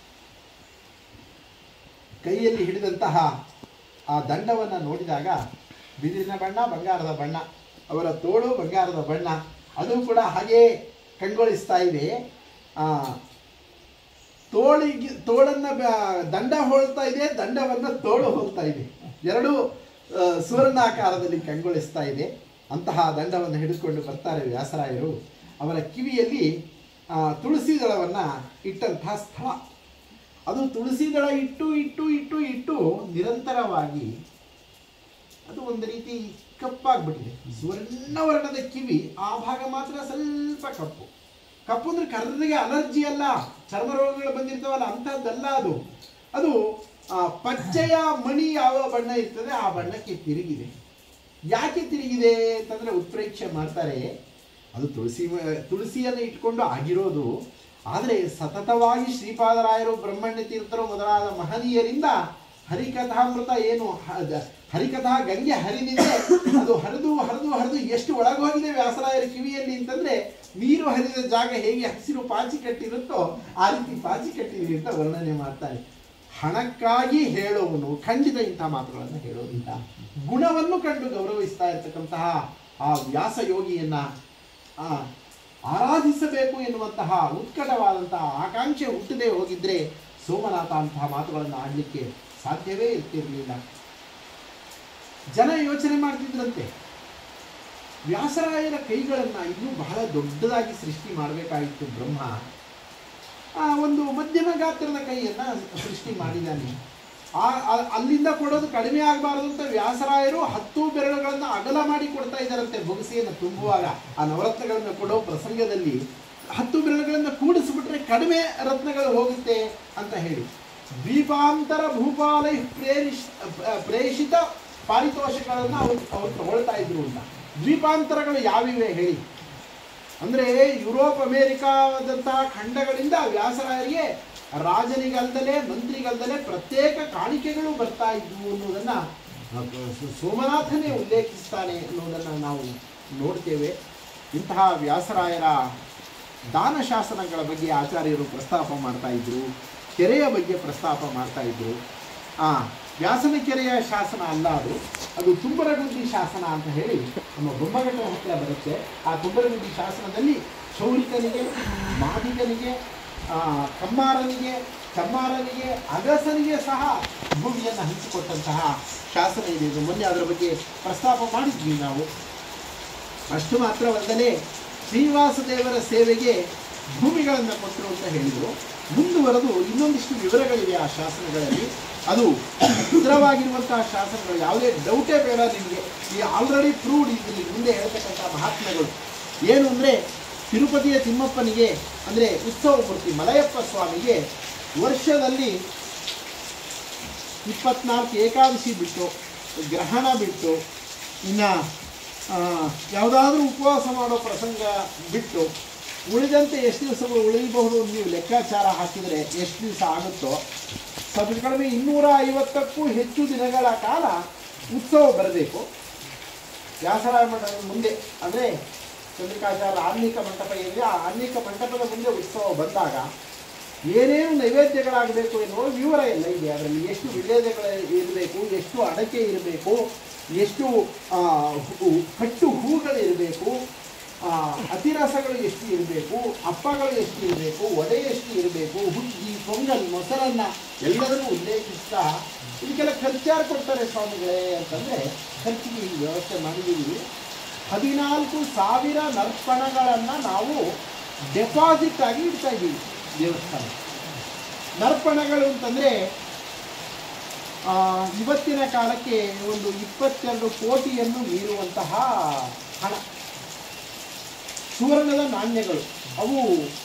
ಕೈಯಲ್ಲಿ ಹಿಡಿದಂತಹ ಆ ದಂಡವನ್ನು ನೋಡಿದಾಗ ಬಿದಿರಿನ ಬಣ್ಣ ಬಂಗಾರದ ಬಣ್ಣ ಅವರ ತೋಳು ಬಂಗಾರದ ಬಣ್ಣ ಅದು ಕೂಡ ಹಾಗೇ ಕಂಗೊಳಿಸ್ತಾ ಇದೆ ಆ, ತೋಳಿಗೆ ತೋಳನ್ನ ಬ- ದಂಡ ಹೋಳ್ತಾ ಇದೆ ದಂಡವನ್ನು ತೋಳು ಹೋಗ್ತಾ ಇದೆ ಎರಡೂ ಆ, ಸುವರ್ಣಾಕಾರದಲ್ಲಿ ಕಂಗೊಳಿಸ್ತಾ ಇದೆ ಅಂತಹ ದಂಡವನ್ನು ಹಿಡಿದುಕೊಂಡು ಬರ್ತಾರೆ ವ್ಯಾಸರಾಯರು ಅವರ ಕಿವಿಯಲ್ಲಿ ಆ, ತುಳಸಿ ದಳವನ್ನು ಇಟ್ಟಂತಹ ಸ್ಥಳ ಅದು ತುಳಸಿ ದಳ ಇಟ್ಟು ಇಟ್ಟು ಇಟ್ಟು ಇಟ್ಟು ನಿರಂತರವಾಗಿ ಅದು ಒಂದು ರೀತಿ ಕಪ್ಪಾಗ್ಬಿಟ್ಟಿದೆ ಸುವರ್ಣವರ್ಣದ ಕಿವಿ ಆ ಭಾಗ ಮಾತ್ರ ಸ್ವಲ್ಪ ಕಪ್ಪು ಕಪ್ಪು ಅಂದ್ರೆ ಕರ್ರಿಗೆ ಅಲರ್ಜಿ ಅಲ್ಲ ಚರ್ಮ ರೋಗಗಳು ಬಂದಿರ್ತಾವಲ್ಲ ಅಂಥದ್ದಲ್ಲ ಅದು ಅದು ಆ, ಪಚ್ಚೆಯ ಮಣಿ ಯಾವ ಬಣ್ಣ ಇರ್ತದೆ ಆ ಬಣ್ಣಕ್ಕೆ ತಿರುಗಿದೆ ಯಾಕೆ ತಿರುಗಿದೆ ಅಂತಂದ್ರೆ ಉತ್ಪ್ರೇಕ್ಷೆ ಮಾಡ್ತಾರೆ ಅದು ತುಳಸಿ ಮ- ತುಳಸಿಯನ್ನು ಇಟ್ಕೊಂಡು ಆಗಿರೋದು ಆದರೆ ಸತತವಾಗಿ ಶ್ರೀಪಾದರಾಯರು ಬ್ರಹ್ಮಣ್ಯ ತೀರ್ಥರು ಮೊದಲಾದ ಮಹನೀಯರಿಂದ ಹರಿಕಥಾಮೃತ ಏನು ಹ- ದ- ಹರಿಕಥಾ ಗಂಗೆ ಹರಿದಿದೆ ಅದು ಹರಿದು ಹರಿದು ಹರಿದು ಎಷ್ಟು ಒಳಗೋಗಿದೆ ವ್ಯಾಸರಾಯರ ಕಿವಿಯಲ್ಲಿ ಅಂತಂದ್ರೆ ನೀರು ಹರಿದ ಜಾಗ ಹೇಗೆ ಹಸಿರು ಪಾಚಿ ಕಟ್ಟಿರುತ್ತೋ ಆ ರೀತಿ ಪಾಚಿ ಕಟ್ಟಿದೆ ಅಂತ ವರ್ಣನೆ ಮಾಡ್ತಾರೆ ಹಣಕ್ಕಾಗಿ ಹೇಳುವನು ಖಂಡಿತ ಇಂಥ ಮಾತುಗಳನ್ನು ಹೇಳೋದಿಲ್ಲ ಗುಣವನ್ನು ಕಂಡು ಗೌರವಿಸ್ತಾ ಇರ್ತಕ್ಕಂತಹ ಆ ವ್ಯಾಸ ಯೋಗಿಯನ್ನ ಆ, ಆರಾಧಿಸಬೇಕು ಎನ್ನುವಂತಹ ಉತ್ಕಟವಾದಂತಹ ಆಕಾಂಕ್ಷೆ ಹುಟ್ಟದೆ ಹೋಗಿದ್ರೆ ಸೋಮನಾಥ ಅಂತಹ ಮಾತುಗಳನ್ನು ಆಡಲಿಕ್ಕೆ ಸಾಧ್ಯವೇ ಇರ್ತಿರಲಿಲ್ಲ ಜನ ಯೋಚನೆ ಮಾಡ್ತಿದ್ರಂತೆ ವ್ಯಾಸರಾಯರ ಕೈಗಳನ್ನು ಇನ್ನೂ ಬಹಳ ದೊಡ್ಡದಾಗಿ ಸೃಷ್ಟಿ ಮಾಡಬೇಕಾಗಿತ್ತು ಬ್ರಹ್ಮ ಆ ಒಂದು ಮಧ್ಯಮ ಗಾತ್ರದ ಕೈಯನ್ನು ಸೃಷ್ಟಿ ಮಾಡಿದ್ದಾನೆ ಆ ಆ- ಅಲ್ಲಿಂದ ಕೊಡೋದು ಕಡಿಮೆ ಆಗಬಾರದು ಅಂತ ವ್ಯಾಸರಾಯರು ಹತ್ತು ಬೆರಳುಗಳನ್ನು ಅಗಲ ಮಾಡಿ ಕೊಡ್ತಾ ಇದ್ದಾರಂತೆ ಬೊಗಸೆಯನ್ನು ತುಂಬುವಾಗ ಆ ನವರತ್ನಗಳನ್ನು ಕೊಡೋ ಪ್ರಸಂಗದಲ್ಲಿ ಹತ್ತು ಬೆರಳುಗಳನ್ನು ಕೂಡಿಸ್ಬಿಟ್ರೆ ಕಡಿಮೆ ರತ್ನಗಳು ಹೋಗುತ್ತೆ ಅಂತ ಹೇಳಿ ದ್ವೀಪಾಂತರ ಭೂಪಾಲೈ ಪ್ರೇರಿಷ್ ಪ್ರೇಷಿತ ಪಾರಿತೋಷಗಳನ್ನು ಅವರು ಅವ್ರು ತಗೊಳ್ತಾ ಇದ್ರು ಅಂತ ದ್ವೀಪಾಂತರಗಳು ಯಾವಿವೆ ಹೇಳಿ ಅಂದರೆ ಯುರೋಪ್ ಅಮೇರಿಕಾದಂತಹ ಖಂಡಗಳಿಂದ ವ್ಯಾಸರಾಯರಿಗೆ ರಾಜನಿಗಲ್ದಲೇ ಮಂತ್ರಿಗಲ್ದಲೇ ಪ್ರತ್ಯೇಕ ಕಾಣಿಕೆಗಳು ಬರ್ತಾ ಇದ್ವು ಅನ್ನೋದನ್ನು ಸೋಮನಾಥನೇ ಉಲ್ಲೇಖಿಸ್ತಾನೆ ಅನ್ನೋದನ್ನು ನಾವು ನೋಡ್ತೇವೆ ಇಂತಹ ವ್ಯಾಸರಾಯರ ದಾನ ಶಾಸನಗಳ ಬಗ್ಗೆ ಆಚಾರ್ಯರು ಪ್ರಸ್ತಾಪ ಮಾಡ್ತಾ ಇದ್ರು ಕೆರೆಯ ಬಗ್ಗೆ ಪ್ರಸ್ತಾಪ ಮಾಡ್ತಾ ಇದ್ರು ಆ ವ್ಯಾಸನ ಕೆರೆಯ ಶಾಸನ ಅಲ್ಲ ಅದು ಅದು ತುಂಬರಗುಂದಿ ಶಾಸನ ಅಂತ ಹೇಳಿ ನಮ್ಮ ಬೊಮ್ಮಘಟ್ಟದ ಹತ್ತಿರ ಬರುತ್ತೆ ಆ ತುಂಬರಗುಂದಿ ಶಾಸನದಲ್ಲಿ ಕ್ಷೌರಿಕನಿಗೆ ಮಾದಿಗನಿಗೆ ಆ, ಕಮ್ಮಾರನಿಗೆ ಚಮ್ಮಾರನಿಗೆ ಅಗಸನಿಗೆ ಸಹ ಭೂಮಿಯನ್ನು ಹಂಚಿಕೊಟ್ಟಂತಹ ಶಾಸನ ಇದೆ ಇದು ಮೊನ್ನೆ ಅದರ ಬಗ್ಗೆ ಪ್ರಸ್ತಾಪ ಮಾಡಿದ್ವಿ ನಾವು ಅಷ್ಟು ಮಾತ್ರವಲ್ಲದೆ ಶ್ರೀನಿವಾಸ ದೇವರ ಸೇವೆಗೆ ಭೂಮಿಗಳನ್ನು ಕೊಟ್ಟರು ಅಂತ ಹೇಳಿದರು ಮುಂದುವರೆದು ಇನ್ನೊಂದಿಷ್ಟು ವಿವರಗಳಿವೆ ಆ ಶಾಸನಗಳಲ್ಲಿ ಅದು ಭದ್ರವಾಗಿರುವಂತಹ ಶಾಸನಗಳು ಯಾವುದೇ ಡೌಟೇ ಬೇಡ ನಿಮಗೆ ಈ ಆಲ್ರೆಡಿ ಪ್ರೂವ್ಡ್ ಇದರಲ್ಲಿ ಮುಂದೆ ಹೇಳ್ತಕ್ಕಂಥ ಮಹಾತ್ಮೆಗಳು ಏನು ಅಂದರೆ ತಿರುಪತಿಯ ತಿಮ್ಮಪ್ಪನಿಗೆ ಅಂದರೆ ಉತ್ಸವ ಮೂರ್ತಿ ಮಲಯಪ್ಪ ಸ್ವಾಮಿಗೆ ವರ್ಷದಲ್ಲಿ ಇಪ್ಪತ್ನಾಲ್ಕು ಏಕಾದಶಿ ಬಿಟ್ಟು ಗ್ರಹಣ ಬಿಟ್ಟು ಇನ್ನು ಯಾವುದಾದ್ರೂ ಉಪವಾಸ ಮಾಡೋ ಪ್ರಸಂಗ ಬಿಟ್ಟು ಉಳಿದಂತೆ ಎಷ್ಟು ದಿವಸಗಳು ಉಳಿಯಬಹುದು ಅಂತ ನೀವು ಲೆಕ್ಕಾಚಾರ ಹಾಕಿದರೆ ಎಷ್ಟು ದಿವಸ ಆಗುತ್ತೋ ಸ್ವಲ್ಪ ಕಡಿಮೆ ಇನ್ನೂರ ಐವತ್ತಕ್ಕೂ ಹೆಚ್ಚು ದಿನಗಳ ಕಾಲ ಉತ್ಸವ ಬರಬೇಕು ವ್ಯಾಸರಾಯ ಮಂಟಪದ ಮುಂದೆ ಅಂದರೆ ಚಂದ್ರಿಕಾಚಾರ್ಯ ಆನ್ನಿಕ ಮಂಟಪ ಏನಿದೆ ಆ ಆನ್ನಿಕ ಮಂಟಪದ ಮುಂದೆ ಉತ್ಸವ ಬಂದಾಗ ಏನೇನು ನೈವೇದ್ಯಗಳಾಗಬೇಕು ಎನ್ನುವ ವಿವರ ಎಲ್ಲ ಇದೆ ಅದರಲ್ಲಿ ಎಷ್ಟು ವಿಲೇದಗಳು ಇರಬೇಕು ಎಷ್ಟು ಅಡಕೆ ಇರಬೇಕು ಎಷ್ಟು ಆ, ಹೂ- ಕಟ್ಟು ಹೂಗಳು ಇರಬೇಕು ಅತಿರಸಗಳು ಎಷ್ಟು ಇರಬೇಕು ಅಪ್ಪಗಳು ಎಷ್ಟು ಇರಬೇಕು ಒಡೆ ಎಷ್ಟು ಇರಬೇಕು ಹುಗ್ಗಿ ಪೊಂಗಲ್ ಮೊಸರನ್ನ ಎಲ್ಲದನ್ನೂ ಉಲ್ಲೇಖಿಸ್ತಾ ಇದಕ್ಕೆಲ್ಲ ಖರ್ಚಾರು ಕೊಡ್ತಾರೆ ಸ್ವಾಮಿಗಳೇ ಅಂತಂದರೆ ಖರ್ಚಿಗೆ ಈ ವ್ಯವಸ್ಥೆ ಮಾಡಿದ್ದೀವಿ ಹದಿನಾಲ್ಕು ಸಾವಿರ ನರ್ಪಣಗಳನ್ನು ನಾವು ಡೆಪಾಸಿಟ್ ಆಗಿ ಇಡ್ತಾ ಇದ್ದೀವಿ ದೇವಸ್ಥಾನ ನರ್ಪಣಗಳು ಅಂತಂದರೆ ಇವತ್ತಿನ ಕಾಲಕ್ಕೆ ಒಂದು ಇಪ್ಪತ್ತೆರಡು ಕೋಟಿಯನ್ನು ಮೀರುವಂತಹ ಹಣ ಸುವರ್ಣದ ನಾಣ್ಯಗಳು ಅವು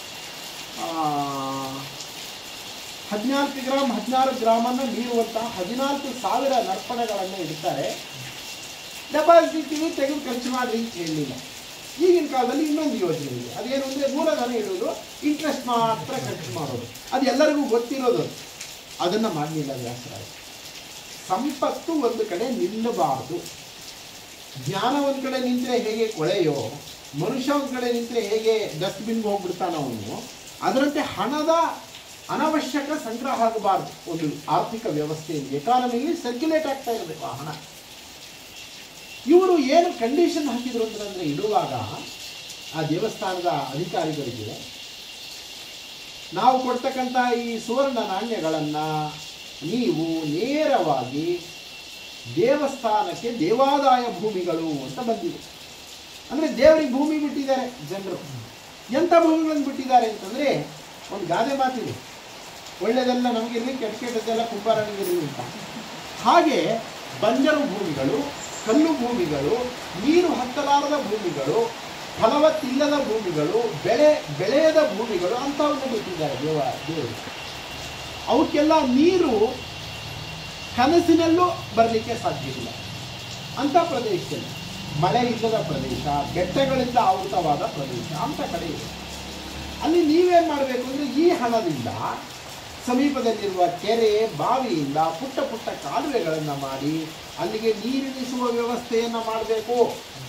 ಹದಿನಾಲ್ಕು ಗ್ರಾಮ್ ಹದಿನಾರು ಗ್ರಾಮನ್ನು ಮೀರುವಂತಹ ಹದಿನಾಲ್ಕು ಸಾವಿರ ನರ್ಪಣಗಳನ್ನು ಇಡ್ತಾರೆ ಡೆಪಾಸಿಟ್ ಇಟ್ಟಿವಿ ತೆಗೆದು ಖರ್ಚು ಮಾಡಿ ಅಂತ ಹೇಳಲಿಲ್ಲ ಈಗಿನ ಕಾಲದಲ್ಲಿ ಇನ್ನೊಂದು ಯೋಜನೆ ಇದೆ ಅದೇನು ಅಂದರೆ ಮೂಲಧನ ಇಡುವುದು ಇಂಟ್ರೆಸ್ಟ್ ಮಾತ್ರ ಖರ್ಚು ಮಾಡೋದು ಅದು ಎಲ್ಲರಿಗೂ ಗೊತ್ತಿರೋದು ಅದನ್ನು ಮಾಡಲಿಲ್ಲ ವ್ಯಾಸರಾಯ ಸಂಪತ್ತು ಒಂದು ಕಡೆ ನಿಲ್ಲಬಾರದು ಜ್ಞಾನ ಒಂದು ಕಡೆ ನಿಂತರೆ ಹೇಗೆ ಕೊಳೆಯೋ ಮನುಷ್ಯ ಒಂದು ಕಡೆ ನಿಂತರೆ ಹೇಗೆ ಡಸ್ಟ್ಬಿನ್ಗೆ ಹೋಗ್ಬಿಡ್ತಾನೋ ಅವನು ಅದರಂತೆ ಹಣದ ಅನವಶ್ಯಕ ಸಂಗ್ರಹ ಆಗಬಾರ್ದು ಒಂದು ಆರ್ಥಿಕ ವ್ಯವಸ್ಥೆಯಲ್ಲಿ ಎಕಾನಮಿಲಿ ಸರ್ಕ್ಯುಲೇಟ್ ಆಗ್ತಾ ಇರಬೇಕು ಆ ಹಣ ಇವರು ಏನು ಕಂಡೀಷನ್ ಹಾಕಿದ್ರು ಅಂತಂದ್ರೆ ಇಡುವಾಗ ಆ ದೇವಸ್ಥಾನದ ಅಧಿಕಾರಿಗಳಿಗೆ ನಾವು ಕೊಡ್ತಕ್ಕಂಥ ಈ ಸುವರ್ಣ ನಾಣ್ಯಗಳನ್ನು ನೀವು ನೇರವಾಗಿ ದೇವಸ್ಥಾನಕ್ಕೆ ದೇವಾದಾಯ ಭೂಮಿಗಳು ಅಂತ ಬಂದಿದೆ ಅಂದರೆ ದೇವರಿಗೆ ಭೂಮಿ ಬಿಟ್ಟಿದ್ದಾರೆ ಜನರು ಎಂಥ ಭೂಮಿಗಳನ್ನು ಬಿಟ್ಟಿದ್ದಾರೆ ಅಂತಂದರೆ ಒಂದು ಗಾದೆ ಮಾತಿದೆ ಒಳ್ಳೆಯದೆಲ್ಲ ನಮಗಿರಲಿ ಕೆಟ್ಟ ಕೆಟ್ಟದ್ದೆಲ್ಲ ಕುಂಬಾರನಿಗಿರಲಿ ಅಂತ ಹಾಗೆ ಬಂಜರು ಭೂಮಿಗಳು ಕಲ್ಲು ಭೂಮಿಗಳು ನೀರು ಹತ್ತಲಾರದ ಭೂಮಿಗಳು ಫಲವತ್ತಿಲ್ಲದ ಭೂಮಿಗಳು ಬೆಳೆ ಬೆಳೆಯದ ಭೂಮಿಗಳು ಅಂಥವನ್ನು ಬಿಟ್ಟಿದ್ದಾರೆ ದೇವ ದೇವರು ಅವಕ್ಕೆಲ್ಲ ನೀರು ಕನಸಿನಲ್ಲೂ ಬರಲಿಕ್ಕೆ ಸಾಧ್ಯವಿಲ್ಲ ಅಂಥ ಪ್ರದೇಶದಲ್ಲಿ ಮಳೆ ಇಲ್ಲದ ಪ್ರದೇಶ ಬೆಟ್ಟಗಳಿಂದ ಆವೃತವಾದ ಪ್ರದೇಶ ಅಂತ ಕಡೆ ಇದೆ ಅಲ್ಲಿ ನೀವೇನು ಮಾಡಬೇಕು ಅಂದರೆ ಈ ಹಣದಿಂದ ಸಮೀಪದಲ್ಲಿರುವ ಕೆರೆ ಬಾವಿಯಿಂದ ಪುಟ್ಟ ಪುಟ್ಟ ಕಾಲುವೆಗಳನ್ನು ಮಾಡಿ ಅಲ್ಲಿಗೆ ನೀರಿಳಿಸುವ ವ್ಯವಸ್ಥೆಯನ್ನು ಮಾಡಬೇಕು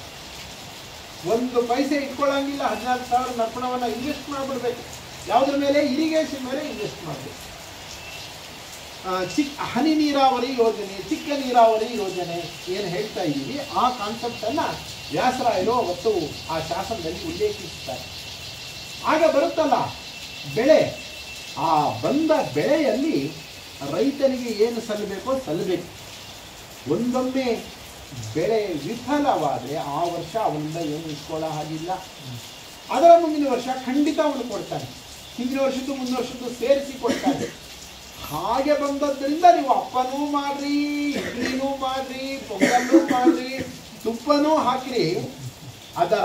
ಒಂದು ಪೈಸೆ ಇಟ್ಕೊಳ್ಳಂಗಿಲ್ಲ ಹದಿನಾಲ್ಕು ಸಾವಿರ ನರ್ಪಣವನ್ನು ಇನ್ವೆಸ್ಟ್ ಮಾಡಿಬಿಡ್ಬೇಕು ಯಾವುದ್ರ ಮೇಲೆ ಇರಿಗೇಷನ್ ಮೇಲೆ ಇನ್ವೆಸ್ಟ್ ಮಾಡಬೇಕು ಚಿಕ್ಕ ಹನಿ ನೀರಾವರಿ ಯೋಜನೆ ಚಿಕ್ಕ ನೀರಾವರಿ ಯೋಜನೆ ಏನು ಹೇಳ್ತಾ ಇದ್ದೀವಿ ಆ ಕಾನ್ಸೆಪ್ಟನ್ನು ವ್ಯಾಸರಾಯರು ಅವತ್ತು ಆ ಶಾಸನದಲ್ಲಿ ಉಲ್ಲೇಖಿಸುತ್ತಾರೆ ಆಗ ಬರುತ್ತಲ್ಲ ಬೆಳೆ ಆ ಬಂದ ಬೆಳೆಯಲ್ಲಿ ರೈತನಿಗೆ ಏನು ಸಲ್ಲಬೇಕೋ ಸಲ್ಲಬೇಕು ಒಂದೊಮ್ಮೆ ಬೆಳೆ ವಿಫಲವಾದರೆ ಆ ವರ್ಷ ಅವನಿಂದ ಏನು ಇಟ್ಕೊಳ್ಳೋ ಹಾಗಿಲ್ಲ ಅದರ ಮುಂದಿನ ವರ್ಷ ಖಂಡಿತ ಅವನು ಕೊಡ್ತಾನೆ ಹಿಂದಿನ ವರ್ಷದ್ದು ಮುಂದಿನ ವರ್ಷದ್ದು ಸೇರಿಸಿ ಕೊಡ್ತಾನೆ ಹಾಗೆ ಬಂದದ್ರಿಂದ ನೀವು ಅಪ್ಪನೂ ಮಾಡ್ರಿ ಇಡ್ಲಿನೂ ಮಾಡ್ರಿ ಪೊಂಗಲ್ಲೂ ಮಾಡ್ರಿ ತುಪ್ಪನೂ ಹಾಕಿರಿ ಅದರ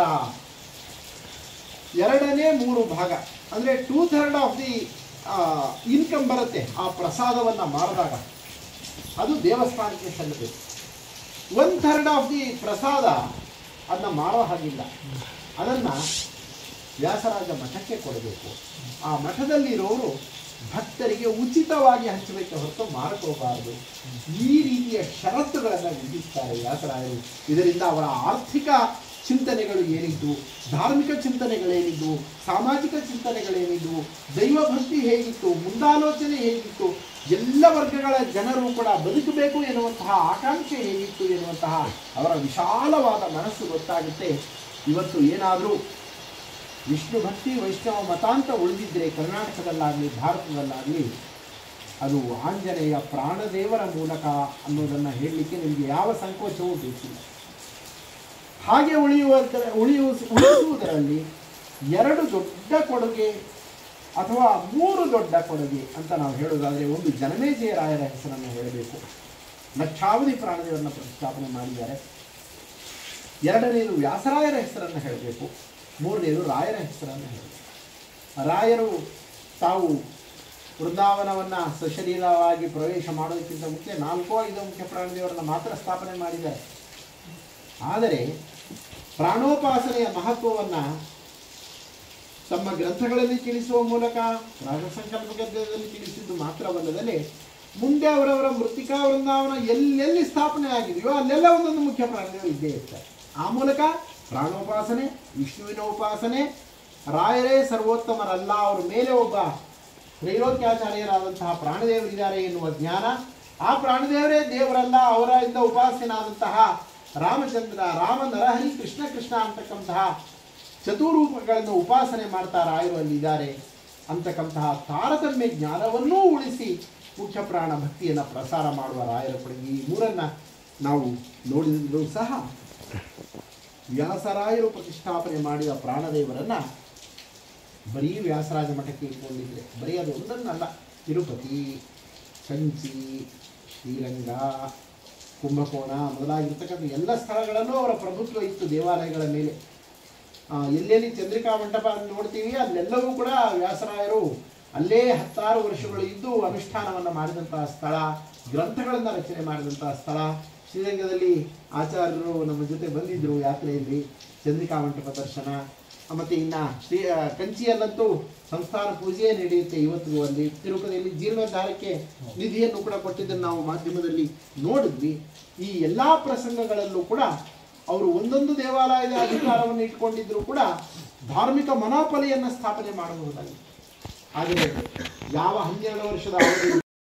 ಎರಡನೇ ಮೂರು ಭಾಗ ಅಂದರೆ two third of the income ಬರುತ್ತೆ ಆ ಪ್ರಸಾದವನ್ನು ಮಾರಿದಾಗ ಅದು ದೇವಸ್ಥಾನಕ್ಕೆ ಸಲ್ಲಬೇಕು ಒನ್ ಥರ್ಡ್ ಆಫ್ ದಿ ಪ್ರಸಾದ ಅದನ್ನ ಮಾರೋ ಹಾಗಿಲ್ಲ ಅದನ್ನು ವ್ಯಾಸರಾಜ ಮಠಕ್ಕೆ ಕೊಡಬೇಕು ಆ ಮಠದಲ್ಲಿರೋರು ಭಕ್ತರಿಗೆ ಉಚಿತವಾಗಿ ಹಂಚಬೇಕು ಹೊರತು ಮಾರಕೋಬಾರದು ಈ ರೀತಿಯ ಷರತ್ತುಗಳನ್ನು ವಿಧಿಸ್ತಾರೆ ವ್ಯಾಸರಾಯರು ಇದರಿಂದ ಅವರ ಆರ್ಥಿಕ ಚಿಂತನೆಗಳು ಏನಿದ್ದು ಧಾರ್ಮಿಕ ಚಿಂತನೆಗಳೇನಿದ್ದು ಸಾಮಾಜಿಕ ಚಿಂತನೆಗಳೇನಿದ್ದು ದೈವಭಕ್ತಿ ಹೇಗಿತ್ತು ಮುಂದಾಲೋಚನೆ ಹೇಗಿತ್ತು ಎಲ್ಲ ವರ್ಗಗಳ ಜನರು ಕೂಡ ಬದುಕಬೇಕು ಎನ್ನುವಂತಹ ಆಕಾಂಕ್ಷೆ ಹೇಗಿತ್ತು ಎನ್ನುವಂತಹ ಅವರ ವಿಶಾಲವಾದ ಮನಸ್ಸು ಗೊತ್ತಾಗುತ್ತೆ ಇವತ್ತು ಏನಾದರೂ ವಿಷ್ಣು ಭಕ್ತಿ ವೈಷ್ಣವ ಮತಾಂತ ಉಳಿದಿದ್ದರೆ ಕರ್ನಾಟಕದಲ್ಲಾಗಲಿ ಭಾರತದಲ್ಲಾಗಲಿ ಅದು ಆಂಜನೇಯ ಪ್ರಾಣದೇವರ ಮೂಲಕ ಅನ್ನೋದನ್ನು ಹೇಳಲಿಕ್ಕೆ ನಿಮಗೆ ಯಾವ ಸಂಕೋಚವೂ ಬೇಕಿಲ್ಲ ಹಾಗೆ ಉಳಿಯುವ ಉಳಿಯುವ ಉಳಿಸುವುದರಲ್ಲಿ ಎರಡು ದೊಡ್ಡ ಕೊಡುಗೆ ಅಥವಾ ಮೂರು ದೊಡ್ಡ ಕೊಡುಗೆ ಅಂತ ನಾವು ಹೇಳೋದಾದರೆ ಒಂದು ಜನಮೇಜಯ ರಾಯರ ಹೆಸರನ್ನು ಹೇಳಬೇಕು ಲಕ್ಷಾವಧಿ ಪ್ರಾಣದೇವರನ್ನ ಪ್ರತಿಷ್ಠಾಪನೆ ಮಾಡಿದ್ದಾರೆ ಎರಡನೇದು ವ್ಯಾಸರಾಯರ ಹೆಸರನ್ನು ಹೇಳಬೇಕು ಮೂರನೇದು ರಾಯರ ಹೆಸರನ್ನು ಹೇಳಬೇಕು ರಾಯರು ತಾವು ವೃಂದಾವನವನ್ನು ಸಶರೀರವಾಗಿ ಪ್ರವೇಶ ಮಾಡೋದಕ್ಕಿಂತ ಮುಂಚೆ ನಾಲ್ಕೋ ಐದು ಮುಖ್ಯ ಪ್ರಾಣದೇವರನ್ನು ಮಾತ್ರ ಸ್ಥಾಪನೆ ಮಾಡಿದ್ದಾರೆ ಆದರೆ ಪ್ರಾಣೋಪಾಸನೆಯ ಮಹತ್ವವನ್ನು ತಮ್ಮ ಗ್ರಂಥಗಳಲ್ಲಿ ತಿಳಿಸುವ ಮೂಲಕ ರಾಜಸಂಕಲ್ಪ ಗದ್ಯದಲ್ಲಿ ತಿಳಿಸಿದ್ದು ಮಾತ್ರವಲ್ಲದೆ ಮುಂದೆ ಅವರವರ ಮೃತ್ತಿಕಾ ವೃಂದಾವನ ಎಲ್ಲೆಲ್ಲಿ ಸ್ಥಾಪನೆ ಆಗಿದೆಯೋ ಅಲ್ಲೆಲ್ಲ ಒಂದೊಂದು ಮುಖ್ಯ ಪ್ರಾಣದೇವರು ಇದ್ದೇ ಇರ್ತಾರೆ ಆ ಮೂಲಕ ಪ್ರಾಣೋಪಾಸನೆ ವಿಷ್ಣುವಿನ ಉಪಾಸನೆ ರಾಯರೇ ಸರ್ವೋತ್ತಮರಲ್ಲ ಅವರ ಮೇಲೆ ಒಬ್ಬ ತ್ರೈಲೋಕ್ಯಾಚಾರ್ಯರಾದಂತಹ ಪ್ರಾಣದೇವರಿದ್ದಾರೆ ಎನ್ನುವ ಜ್ಞಾನ ಆ ಪ್ರಾಣದೇವರೇ ದೇವರಲ್ಲ ಅವರಿಂದ ಉಪಾಸನಾದಂತಹ ರಾಮಚಂದ್ರ ರಾಮ ನರಹರಿ ಕೃಷ್ಣ ಕೃಷ್ಣ ಅಂತಕ್ಕಂತಹ ಚತುರೂಪಗಳನ್ನು ಉಪಾಸನೆ ಮಾಡ್ತಾ ರಾಯರು ಅಲ್ಲಿದ್ದಾರೆ ಅಂತಕ್ಕಂತಹ ತಾರತಮ್ಯ ಜ್ಞಾನವನ್ನೂ ಉಳಿಸಿ ಮುಖ್ಯ ಪ್ರಾಣ ಭಕ್ತಿಯನ್ನು ಪ್ರಸಾರ ಮಾಡುವ ರಾಯರ ಕೊಡುಗೆ ಈ ಮೂರನ್ನು ನಾವು ನೋಡಿದರೂ ಸಹ ವ್ಯಾಸರಾಯರು ಪ್ರತಿಷ್ಠಾಪನೆ ಮಾಡಿದ ಪ್ರಾಣದೇವರನ್ನು ಬರೀ ವ್ಯಾಸರಾಜ ಮಠಕ್ಕೆ ಇಟ್ಕೊಂಡಿದ್ರೆ ಬರೀ ಅದು ಒಂದನ್ನಲ್ಲ ತಿರುಪತಿ ಕಂಚಿ ಶ್ರೀರಂಗ ಕುಂಭಕೋಣ ಮೊದಲಾಗಿರ್ತಕ್ಕಂಥ ಎಲ್ಲ ಸ್ಥಳಗಳಲ್ಲೂ ಅವರ ಪ್ರಭುತ್ವ ಇತ್ತು ದೇವಾಲಯಗಳ ಮೇಲೆ ಆ, ಎಲ್ಲೆಲ್ಲಿ ಚಂದ್ರಿಕಾ ಮಂಟಪ ನೋಡ್ತೀವಿ ಅಲ್ಲೆಲ್ಲವೂ ಕೂಡ ವ್ಯಾಸರಾಯರು ಅಲ್ಲೇ ಹತ್ತಾರು ವರ್ಷಗಳು ಇದ್ದು ಅನುಷ್ಠಾನವನ್ನು ಮಾಡಿದಂತಹ ಸ್ಥಳ ಗ್ರಂಥಗಳನ್ನು ರಚನೆ ಮಾಡಿದಂತಹ ಸ್ಥಳ ಶ್ರೀರಂಗದಲ್ಲಿ ಆಚಾರ್ಯರು ನಮ್ಮ ಜೊತೆ ಬಂದಿದ್ದರು ಯಾತ್ರೆಯಲ್ಲಿ ಚಂದ್ರಿಕಾ ಮಂಟಪ ದರ್ಶನ ಮತ್ತು ಇನ್ನು ಶ್ರೀ ಆ, ಕಂಚಿಯಲ್ಲಂತೂ ಸಂಸ್ಥಾನ ಪೂಜೆಯೇ ನಡೆಯುತ್ತೆ ಇವತ್ತಿಗೂ ಅಲ್ಲಿ ತಿರುಪತಿಯಲ್ಲಿ ಜೀರ್ಣೋದ್ಧಾರಕ್ಕೆ ನಿಧಿಯನ್ನು ಕೂಡ ಕೊಟ್ಟಿದ್ದನ್ನು ನಾವು ಮಾಧ್ಯಮದಲ್ಲಿ ನೋಡಿದ್ವಿ ಈ ಎಲ್ಲ ಪ್ರಸಂಗಗಳಲ್ಲೂ ಕೂಡ ಅವರು ಒಂದೊಂದು ದೇವಾಲಯದ ಅಧಿಕಾರವನ್ನು ಇಟ್ಕೊಂಡಿದ್ರು ಕೂಡ ಧಾರ್ಮಿಕ ಮನೋಪಲಿಯನ್ನು ಸ್ಥಾಪನೆ ಮಾಡಬಹುದಾಗಿತ್ತು ಆದರೆ ಯಾವ ಹನ್ನೆರಡು ವರ್ಷದ ಅವಧಿ